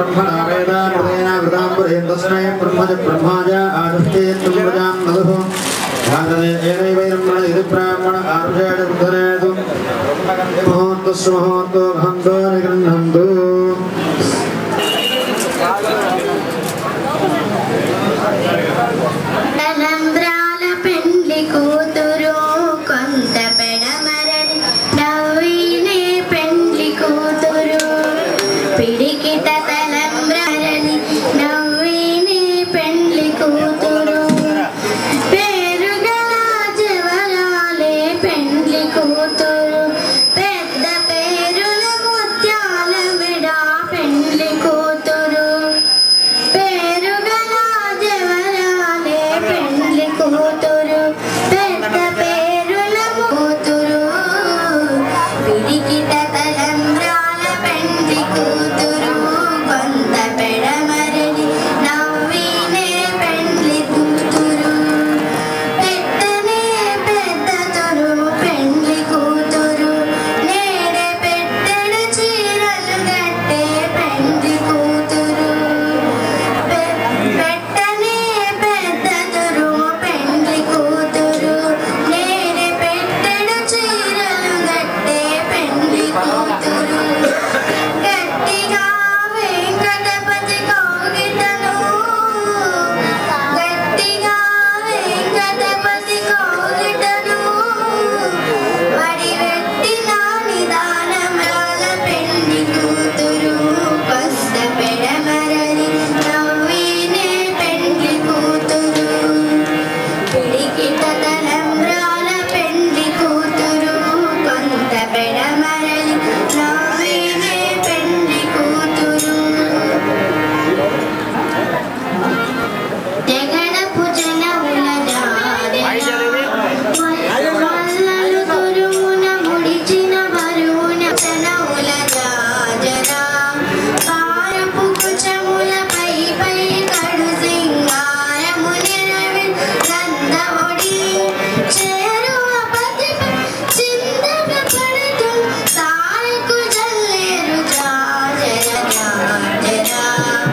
ब्रह्मणा वेदामृतेन वृताम्बुरेण तस्मै ब्रह्मज ब्रह्माज आदुष्टेन्द्रं प्रजां मधुः भारतेनैवैरं इति ब्राह्मण आरुषेण वृद्धनेतु मुहूर्तस्य मुहूर्तो भन्तो निगृह्णन्तु తలంబ్రాల పెండ్లి కూతురు కొంత పెడమరని నవ్వినే పెండ్లి కూతురు పిడికిట తలంబ్రాలని నవ్వినే పెండ్లి కూతురు పేరుగల జవరాలే పెండ్లి కూతురు పెద్ద పేరుల ముత్యాల మెడ పెండ్లి కూతురు పేరుగల జవరాలే పెండ్లి కూతురు పెద్ద పేరుల కూతురు పిడికిట తలంబ్రాల పెండ్లి కూతురు కొంత పెడమరని నవ్వినే పెండ్లి కూతురు పెట్టనే పెద్దతురు పెండ్లి కూతురు నేడే పెట్టెడు చీరలు గట్టే పెండ్లి కూతురు పెట్టనే పెద్దతురు పెండ్లి కూతురు నేడే పెట్టెడు చీరలు గట్టే పెండ్లి కూతురు గట్టిగా వెంకటపతి కౌగిటను గట్టిగా వెంకటపతి కౌగిటను వడివెట్టిన నిదానమరాల పెండి కూతురు పస్త పెడమరని నవ్వినే పెండ్లి కూతురు పిడికిట తలంబ్రాల పెండ్లి కూతురు కొంత పెడమరని నవ్వినే పెండ్లి కూతురు తెగడపు జనముల మల్లలు తురుమున ముడిచిన బరువున జనముల జాజరా పారపు కుచములపై పై కడు సింగారము నిరవి గంధముడి చేరువ పతిపై చిందగ పడుతూ తారకు జల్లేరు జాజర జాజరా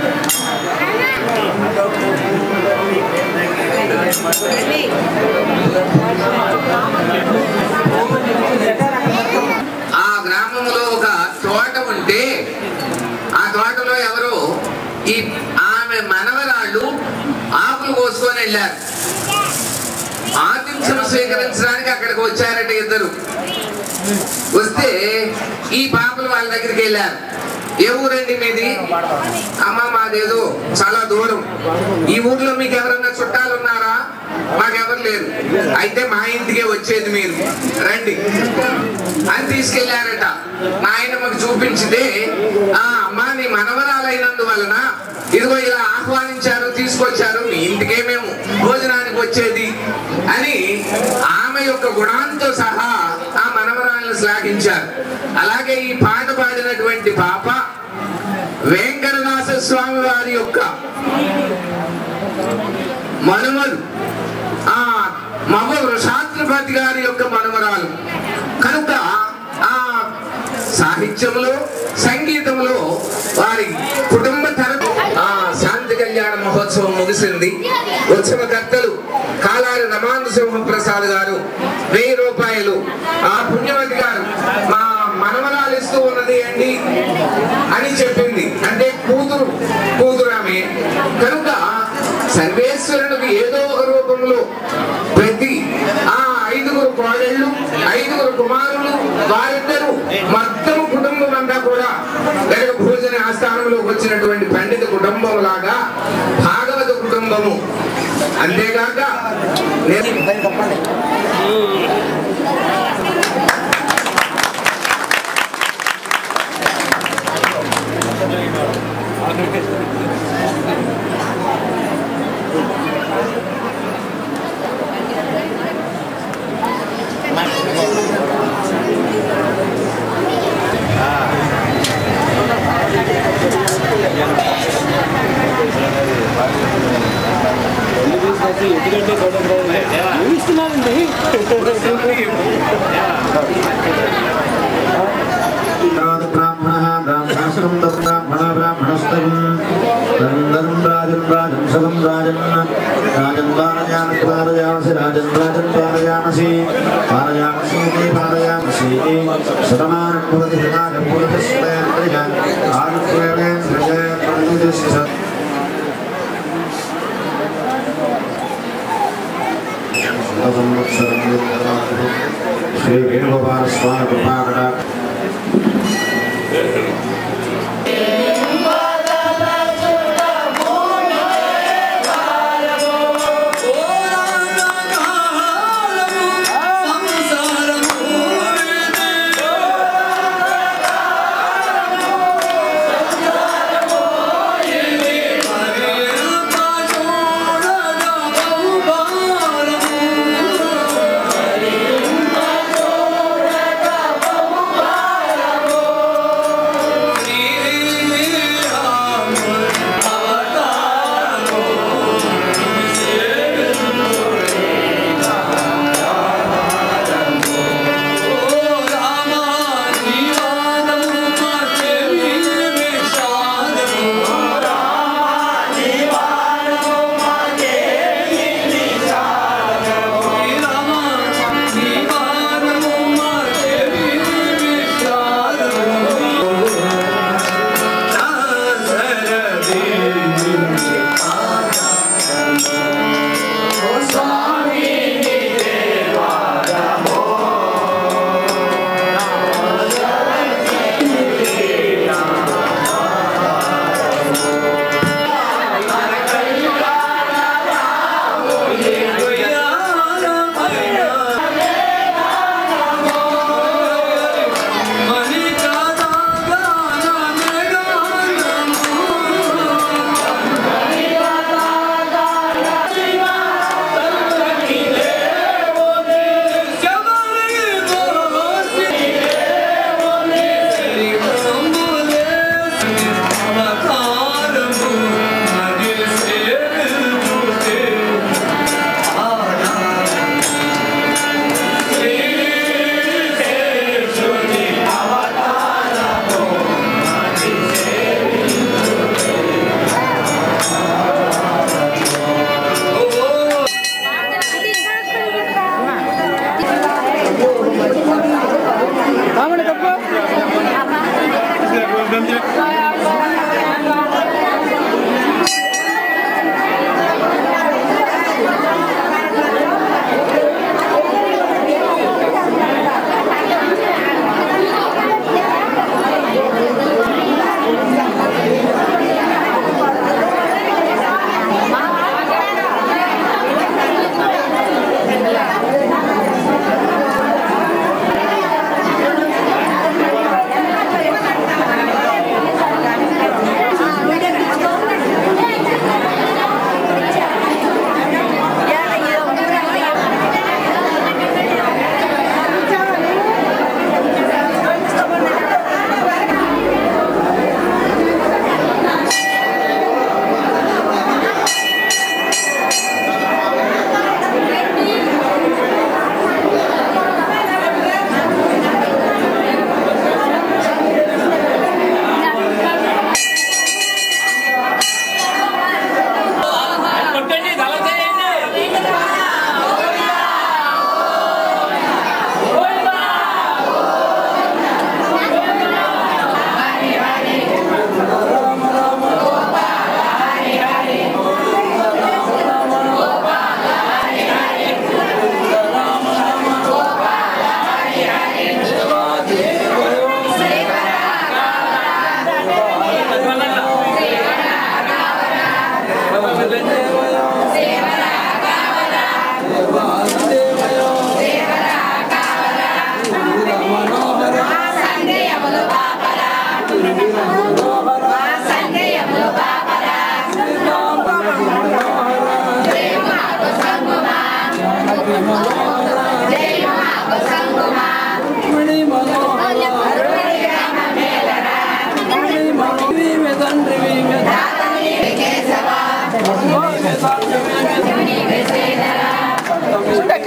ఆ గ్రామంలో ఒక తోట ఉంటే ఆ తోటలో ఎవరు ఈ ఆమె మనవరాళ్ళు ఆకులు కోసుకొని వెళ్ళారు ఆతిథ్యం స్వీకరించడానికి అక్కడికి వచ్చారట ఇద్దరు వస్తే ఈ పాపలు వాళ్ళ దగ్గరికి వెళ్ళారు ఏ ఊరండి మీది అమ్మ మాదేదో చాలా దూరం ఈ ఊర్లో మీకు ఎవరన్నా చుట్టాలు ఉన్నారా మాకెవరు లేరు అయితే మా ఇంటికే వచ్చేది మీరు రండి అని తీసుకెళ్లారట మా ఆయన మాకు చూపించితే ఆ అమ్మా నీ మనవరాలైనందువలన ఇదిగో ఇలా ఆహ్వానించారు తీసుకొచ్చారు మీ ఇంటికే మేము భోజనానికి వచ్చేది అని ఆమె యొక్క గుణాంతో సహా ఆ మనవరాలను శ్లాఘించారు అలాగే ఈ పాట పాడినటువంటి పాప వెంకటదాస స్వామి వారి యొక్క మనుమలు ఆ మగ వృషాత్రపతి గారి యొక్క మనవరాలు కనుక ఆ సాహిత్యంలో సంగీతంలో వారి కుటుంబ తరపు ఆ శాంతి కళ్యాణ మహోత్సవం ముగిసింది ఉత్సవకర్తలు కాలారి రమాంధ సింహ ప్రసాద్ గారు వెయ్యి రూపాయలు ఆ పుణ్యవతి గారు మా మనవరాలు ఇస్తూ ఉన్నది అండి అని చెప్పింది అంటే కూతురు కూతురు ఆమె కనుక సర్వేశ్వరునికి ఏదో ఒక రూపంలో ప్రతి ఆ ఐదుగురు కోడళ్ళు ఐదుగురు కుమారులు వారిద్దరూ మొత్తం కుటుంబం అంతా కూడా గరుడ భోజన ఆస్థానంలోకి వచ్చినటువంటి పండిత కుటుంబం లాగా భాగవత కుటుంబము అంతేగాక నేను ब्राह्मणः ब्राह्मणस्तं ब्राह्मण ब्राह्मणस्तम् సదం రాజన్ రాజన్ పారయామి పారయామసి రాజన్ రాజన్ పారయామసి పారయామసి పారయామసి శతమానం భవతి శతానం భవతి శతేంద్రియ ఆరుప్రేణేంద్రియ ప్రతిదిష్ట శ్రీ వేణుగోపాల స్వామి కృపాకట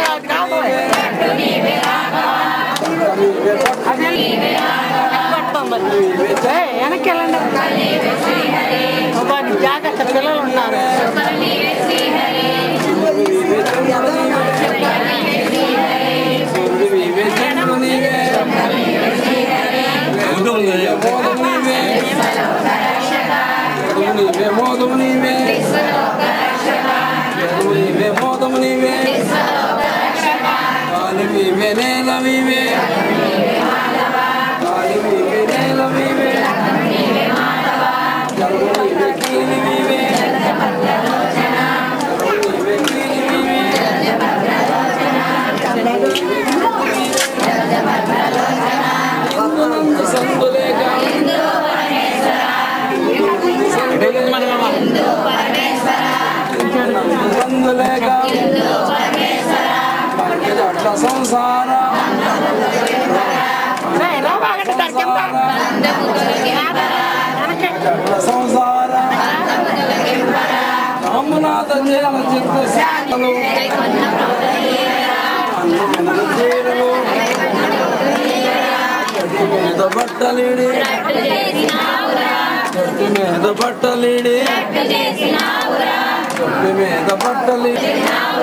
Pagpang మరి ఏ, వెనక్కి వెళ్ళండి అబ్బా, జాగ్రత్త పిల్లలు ఉన్నారు సంసార రే, రా బాగండి, దాని కింద. వెనక్కి. సంసార రామనాథ జన చిత్త శాఖలు అన్నమైన చీరలు గట్టి మీద బట్టలిడి గట్టి మీద బట్టలిడి గట్టి మీద బట్టలిడి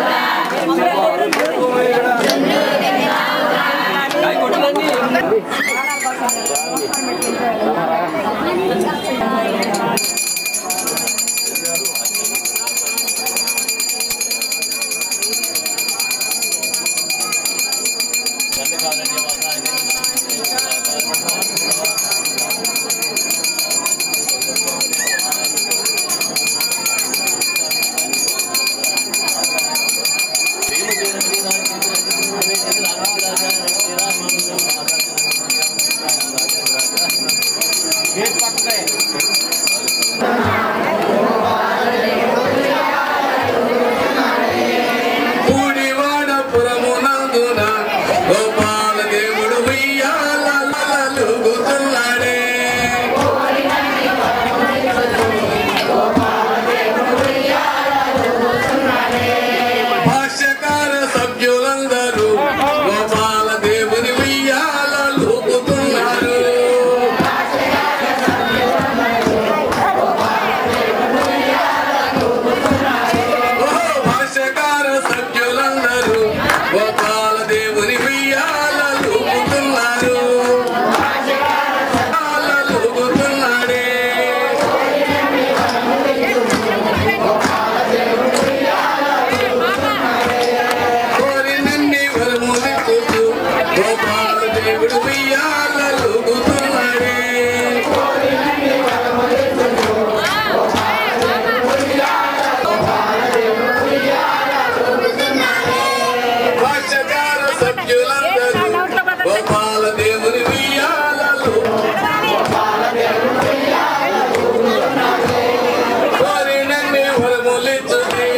పూడివాడ పురమునందున గోపాల దేవుడు ఉయ్యాలలుగుతున్నాడే భాష్యకార సభ్యులందరూ గోపాల దేవుని ఉయ్యాలలుగుతున్నారు ఓహో భాష్యకార సభ్యులందరూ గోపాల దేవుని ఉయ్యాలలుగుతున్నారు ఉయ్యాలలుగుతున్నాడే కోరి నన్ని వరములెత్తుతూ గోపాల దేవుడు ఉయ్యాలలుగుతున్నాడే భాష్యకార సభ్యులందరూ గోపాల దేవుని ఉయ్యాలలు కోరి నన్ని వరములెత్తుతూ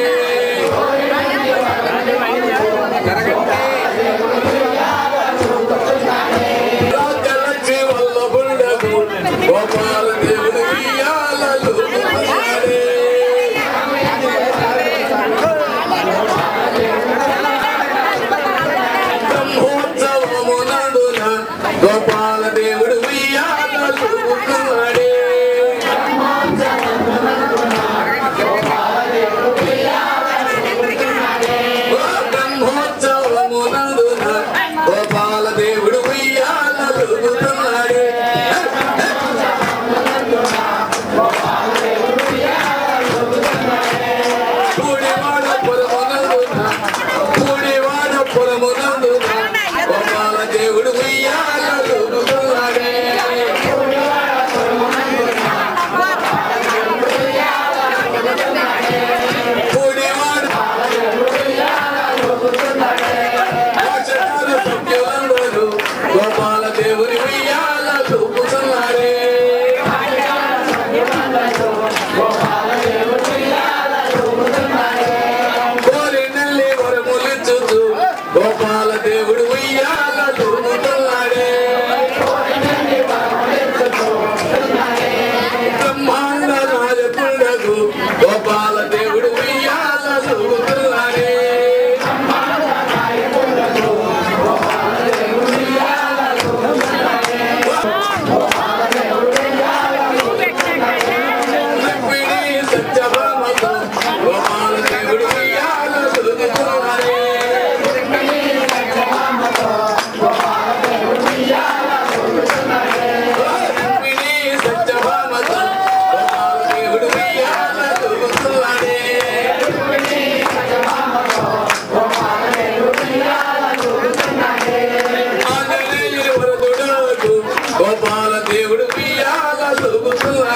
రాజలక్ష్మి వల్లభుండగు గోపాల దేవుడు ఉయ్యాలలుగుతున్నాడే బ్రహ్మోత్సవమునందున గోపాల దేవుడు ఉయ్యాలలుగుతున్నాడే బ్రహ్మోత్సవమునందున గోపాల దేవుడు ఉయ్యాలలుగుతున్నాడే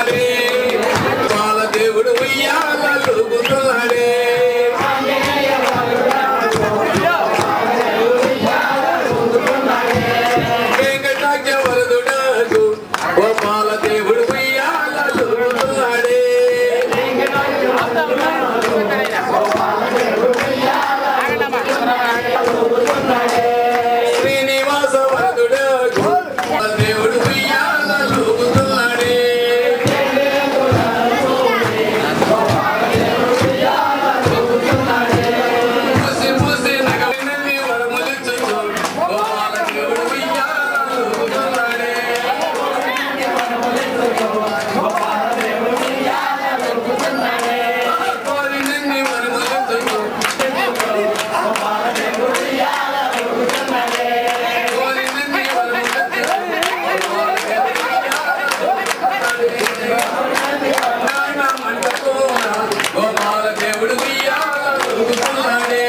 ఊగుతున్నాడే బాల దేవుడు ఉయ్యాలూగుతున్నాడే వెంకటాఖ్య వరదుడాకు ఓ బాల దేవుడు ఉయ్యాలూగుతున్నాడే శ్రీనివాస వరదుడాకు బాల దేవుడు ఉయ్యాలూగుతున్నాడే పూసి పూసి నగవినన్ని వరములిచ్చుచు ఓ బాల దేవుడు ఉయ్యాలూగుతున్నాడే కోరినన్ని వరములిచ్చుచు కోరినన్ని వరములిచ్చుచు గోపాల దేవుడు ఉయ్యాలూగుతున్నాడే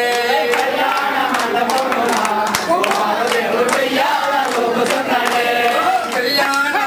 కళ్యాణ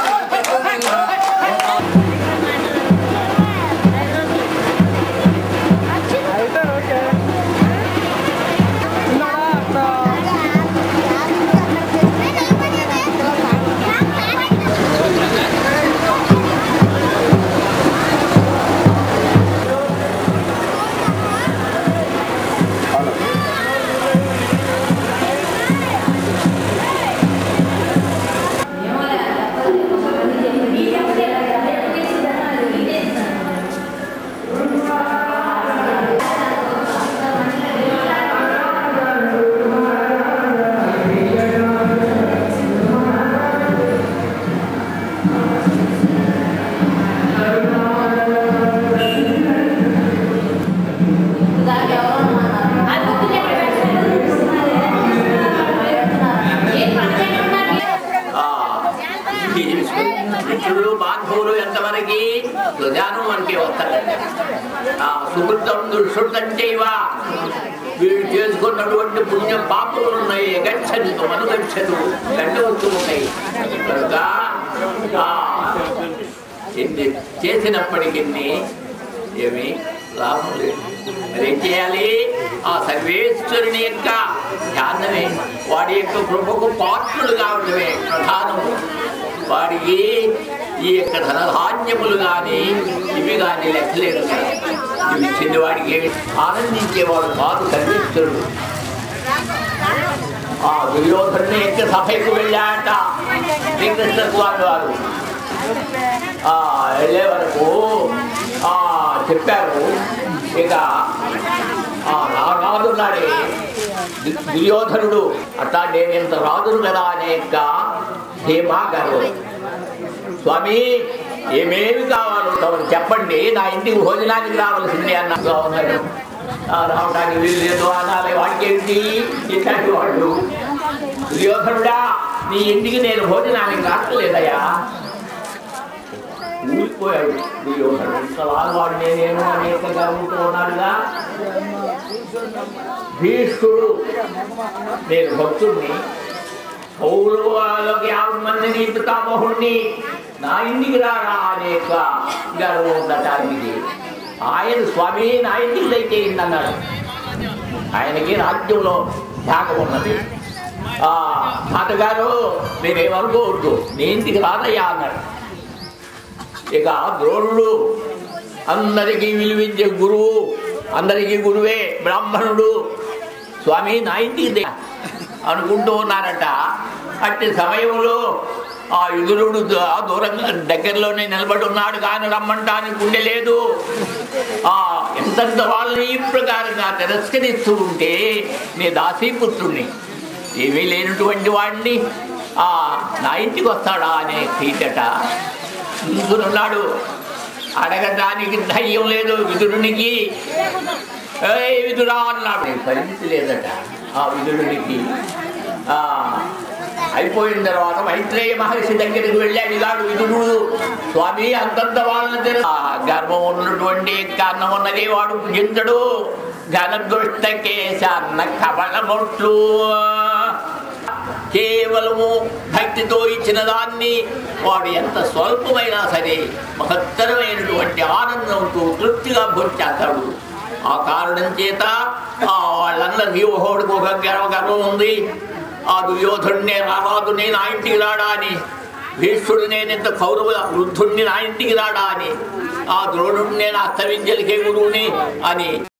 మిత్రులు బాంధవులు ఎంతవరకు ధ్వజానం మనకి వస్తారండి ఆ సుకృతం దుష్కృతంచైవ వీళ్ళు చేసుకున్నటువంటి పుణ్య పాపములు ఉన్నాయి గచ్చదు మనుగచ్చదు గంట వస్తూ ఉన్నాయి కనుక ఆ, ఎన్ని చేసినప్పటికీ ఏమి లాభం లేదు మరి ఏం చేయాలి ఆ సర్వేశ్వరుని యొక్క ధ్యానమే వాడి యొక్క కృపకు పాత్రులు కావడమే ప్రధానము వాడికి ఈ యొక్క ధనధాన్యములు కానీ ఇవి కానీ లెక్కలేదు ఇవి ఇచ్చింది వాడికి ఏమి ఆనందించేవాడు కాదు సర్వేశ్వరుడు ఆ దుర్యోధనుని యొక్క సభకు వెళ్ళాట శ్రీకృష్ణ స్వామి వారు ఆ వెళ్ళే వరకు ఆ చెప్పారు ఇక ఆ నా రాజున్నాడే దు- దుర్యోధనుడు అట్లా నేను ఇంత రాజును కదా అనే యొక్క ధీమా గారు స్వామి ఏమేమి కావాలో తమరు చెప్పండి నా ఇంటికి భోజనానికి రావాల్సింది అన్నట్టుగా ఉన్నాడు ఆ, రావడానికి వీలు లేదు అనాలి వాడికి ఏంటి ఇట్లాంటి వాళ్ళు దుర్యోధనుడా నీ ఇంటికి నేను భోజనానికి రావట్లేదయ్యా ఊరిపోయాడు దుర్యోధనుడు ఇంతలాగా వాడు నేనేమో అనేకగా ఉంటూ ఉన్నాడుగా భీష్ముడు నేను భక్తుడిని పౌరులకి యాభై మందిని పితామహుణ్ణి నా ఇంటికి రారా అనేక గర్వం ఉండటానికి ఆయన స్వామి నా ఇంటికి దయచేయండి అన్నాడు ఆయనకి రాజ్యంలో త్యాగం ఉన్నది ఆ తాతగారు మీరేమనుకోవద్దు నీ ఇంటికి రాదయ్యా అన్నాడు ఇక ద్రోణుడు అందరికీ విలువించే గురువు అందరికీ గురువే బ్రాహ్మణుడు స్వామి నా ఇంటికి దే అనుకుంటూ ఉన్నారట అట్టి సమయంలో ఆ ఎదురుడు ద- దూరంగా దగ్గరలోనే నిలబడి ఉన్నాడు కానీ రమ్మంటానికి గుండె లేదు ఆ ఎంతంత వాళ్ళని ఈ ప్రకారంగా తిరస్కరిస్తూ ఉంటే నీ దాసీపుత్రుణ్ణి ఏమీ లేనటువంటి వాడిని ఆ నా ఇంటికి వస్తాడా అనే తీటట ఉన్నాడు అడగడానికి ధైర్యం లేదు విదురునికి ఏ విదురా అన్నాడు పరిమితి లేదట ఆ విదురునికి ఆ అయిపోయిన తర్వాత మైత్రేయ మహర్షి దగ్గరికి వెళ్ళాడు ఇలాడు విదురుడు స్వామి అంతంత వాళ్ళని తెలు ఆ గర్భం ఉన్నటువంటి కారణం ఉన్నది వాడు భుజించడు ఘనదృష్ట కేశాన్న కవళమొట్లు కేవలము భక్తితో ఇచ్చిన దాన్ని వాడు ఎంత స్వల్పమైనా సరే మహత్తరమైనటువంటి ఆనందంతో తృప్తిగా భోంచేస్తాడు ఆ కారణం చేత ఆ వాళ్ళందరికీ ఒకడికి ఒక గర్వ గర్వం ఉంది ఆ దుర్యోధుడినే రారాదునే నా ఇంటికి రాడా అని భీష్ముడు నేను ఇంత కౌరవ వృద్ధుడిని నా ఇంటికి రాడా అని ఆ ద్రోణుడిని నేను అస్త విద్యలకే గురువుని అని